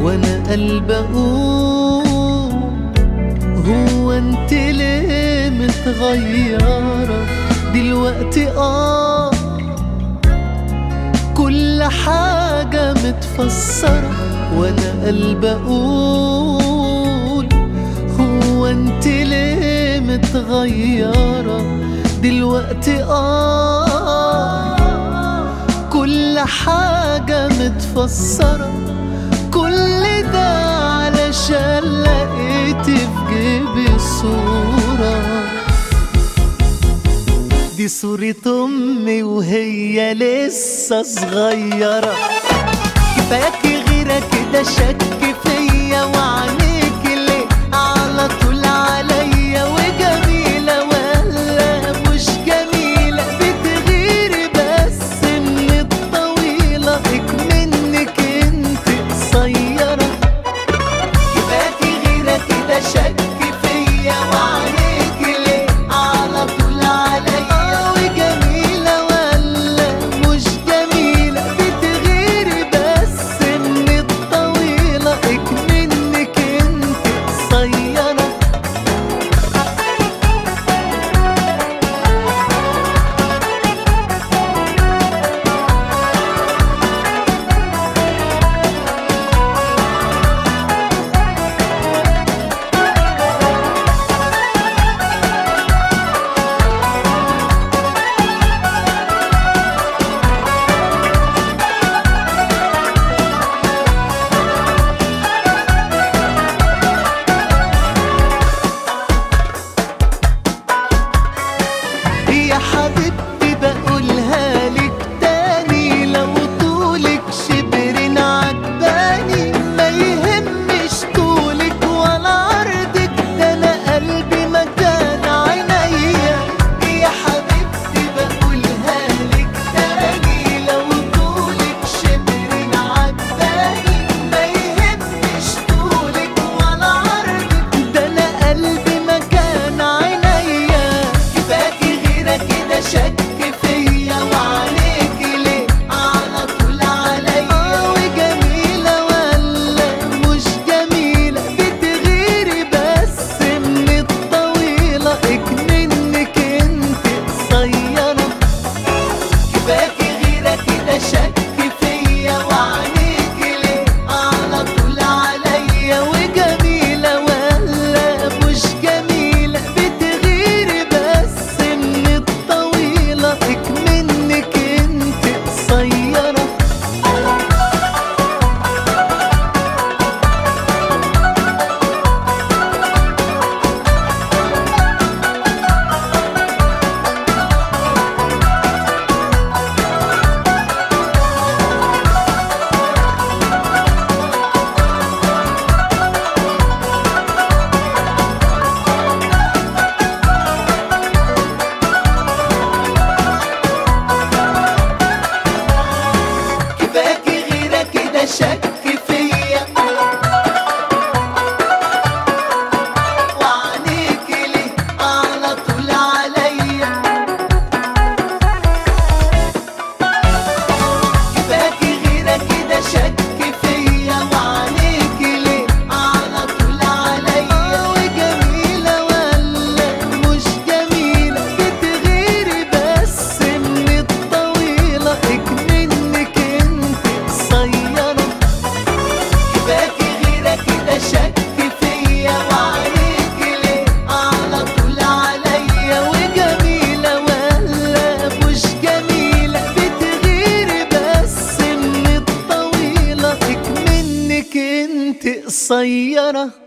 وانا قلب اقول هو انت ليه متغيرة دلوقتي اه كل حاجة متفسرة وانا قلب اقول هو انت ليه متغيرة دلوقتي اه كل حاجة متفسرة كل ده علشان لقيت في جيبي الصورة دي صورة أمي وهي لسه صغيرة كفاياكي غيرة كده شك فيا وعينيك ليه على طول عليا وجميلة ولا مش جميلة بتغيري بس من الطويلة اكمنك انت قصيرة كفاياكي غيرة كده شك فيا وعينيك ليه على طول عليا وجميلة ولا مش جميلة بتغيري بس من الطويلة اكمنك انت قصيرة يا حبيبتي بقولها لك تاني لو طولك شبرين عجباني ما يهمش طولك ولا عرضك ده انا قلبي مكان عينيا يا حبيبتي بقولها لك تاني لو طولك شبرين عجباني ما يهمش طولك ولا عرضك ده انا قلبي مكان عينيا كفاكي غيرة كده شك فيا وعليك ليه على طول عليا وجميلة ولا مش جميلة بتغيري بس من الطويلة اكمنك انت قصيرة كفاكي غيرة كده شك فيا وعينيك ليه على طول عليا وجميلة ولا مش جميلة بتغيري بس من الطويلة اكمنك انت قصيرة كفاكي غيرة كده شك فيا وعينيك ليه على طول عليا كفاكي غيرة كده شك فيا وعينيك ليه على طول عليا وجميلة ولا مش جميلة بتغيري بس من الطويلة اكمنك انت قصيرة كفاكي غيرة كده شك فيا وعينيك ليه على طول عليا وجميلة ولا مش جميلة بتغيري بس من الطويلة اكمنك انت قصيرة